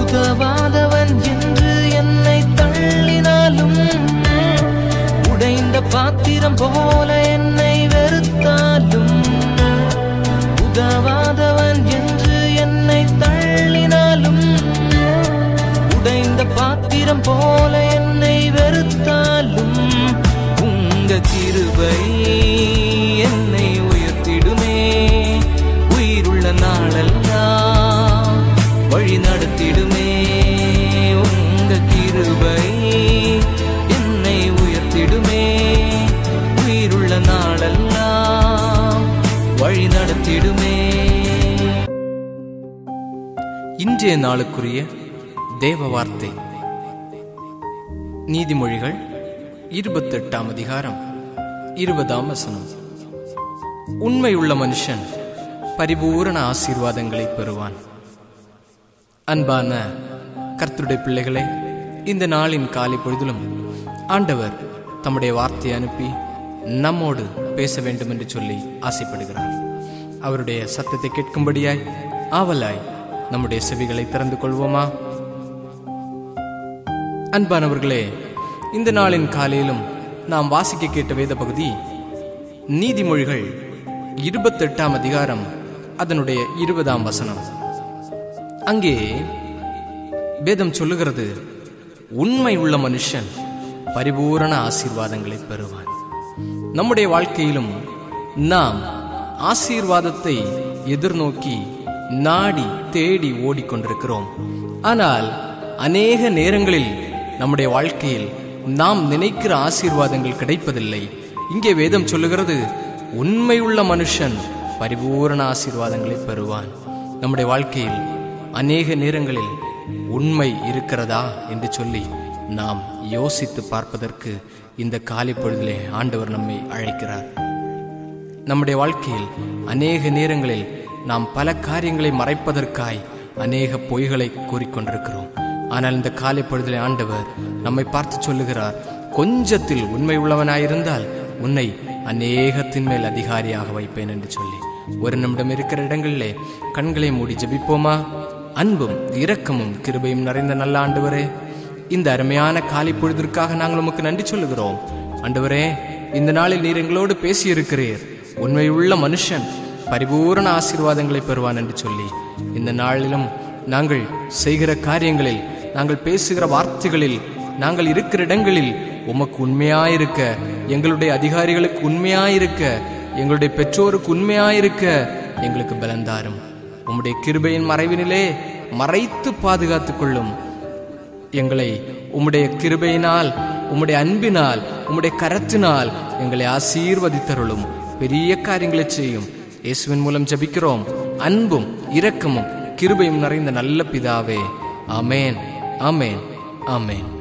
உதவாதவன் என்று என்னை தள்ளினாலும் உடைந்த பாத்திரம் போல என்னை வெறுத்தாலும் உதவாதவன் என்று என்னை தள்ளினாலும் உடைந்த பாத்திரம் போல என்னை வெறுத்தாலும் உங்க கிருபை என்னை உயர்த்திடுமே உயிருள்ள நாளெல்லாம் வழி நடத்திடுமே உங்க கிருபை என்னை உயர்த்திடுமே உயிருள்ள நாளெல்லாம் வழி நடத்திடுமே இன்றைய நாளுக்குரிய தேவ வார்த்தை நீதிமொழிகள் இருபத்தெட்டாம் அதிகாரம் இருபதாம் வசனம் உண்மையுள்ள மனுஷன் பரிபூரண ஆசீர்வாதங்களை பெறுவான் அன்பான கர்த்தருடைய பிள்ளைகளே இந்த நாளின் காலை பொழுதிலும் ஆண்டவர் தம்முடைய வார்த்தையை அனுப்பி நம்மோடு பேச வேண்டும் என்று சொல்லி ஆசைப்படுகிறார் அவருடைய சத்தத்தை கேட்கும்படியாய் ஆவலாய் நம்முடைய செவிகளை திறந்து கொள்வோமா அன்பானவர்களே இந்த நாளின் காலையிலும் நாம் வாசிக்க கேட்ட வேத பகுதி நீதிமொழிகள் இருபத்தெட்டாம் அதிகாரம் அதனுடைய இருபதாம் வசனம் அங்கே வேதம் சொல்லுகிறது உண்மை உள்ள மனுஷன் பரிபூரண ஆசீர்வாதங்களை பெறுவான் நம்முடைய வாழ்க்கையிலும் நாம் ஆசீர்வாதத்தை எதிர்நோக்கி நாடி தேடி ஓடிக்கொண்டிருக்கிறோம் ஆனால் அநேக நேரங்களில் நம்முடைய வாழ்க்கையில் நாம் நினைக்கிற ஆசீர்வாதங்கள் கிடைப்பதில்லை இங்கே வேதம் சொல்லுகிறது உண்மையுள்ள மனுஷன் பரிபூரண ஆசீர்வாதங்களை பெறுவான் நம்முடைய வாழ்க்கையில் அநேக நேரங்களில் உண்மை இருக்கிறதா என்று சொல்லி நாம் யோசித்து பார்ப்பதற்கு இந்த காலை பொழுதிலே ஆண்டவர் நம்மை அழைக்கிறார் நம்முடைய வாழ்க்கையில் அநேக நேரங்களில் நாம் பல காரியங்களை மறைப்பதற்காய் அநேக பொய்களை கூறிக்கொண்டிருக்கிறோம் ஆனால் இந்த காலை பொழுதிலே ஆண்டவர் நம்மை பார்த்து சொல்லுகிறார் கொஞ்சத்தில் உண்மை உள்ளவனாயிருந்தால் உன்னை அநேகத்தின் மேல் அதிகாரியாக வைப்பேன் என்று சொல்லி ஒரு நிமிடம் இருக்கிற இடங்களிலே கண்களை மூடி ஜெபிப்போமா அன்பும் இரக்கமும் கிருபையும் நிறைந்த நல்ல ஆண்டவரே இந்த அருமையான காலை பொழுதிற்காக நாங்கள் உமக்கு நன்றி சொல்லுகிறோம் ஆண்டவரே இந்த நாளில் நீர் எங்களோடு பேசியிருக்கிறீர் உண்மையுள்ள மனுஷன் பரிபூரண ஆசீர்வாதங்களை பெறுவான் என்று சொல்லி இந்த நாளிலும் நாங்கள் செய்கிற காரியங்களில் நாங்கள் பேசுகிற வார்த்தைகளில் நாங்கள் இருக்கிற இடங்களில் உமக்கு உண்மையாயிருக்க எங்களுடைய அதிகாரிகளுக்கு உண்மையாயிருக்க எங்களுடைய பெற்றோருக்கு உண்மையாயிருக்க எங்களுக்கு பலந்தாரும் உம்முடைய கிருபையின் மறைவினிலே மறைத்து பாதுகாத்துக் கொள்ளும் எங்களை உம்முடைய கிருபையினால் உம்முடைய அன்பினால் உம்முடைய கரத்தினால் எங்களை ஆசீர்வதித்தருளும் பெரிய காரியங்களை செய்யும் இயேசுவின் மூலம் ஜபிக்கிறோம் அன்பும் இரக்கமும் கிருபையும் நிறைந்த நல்ல பிதாவே ஆமேன் ஆமேன் ஆமேன்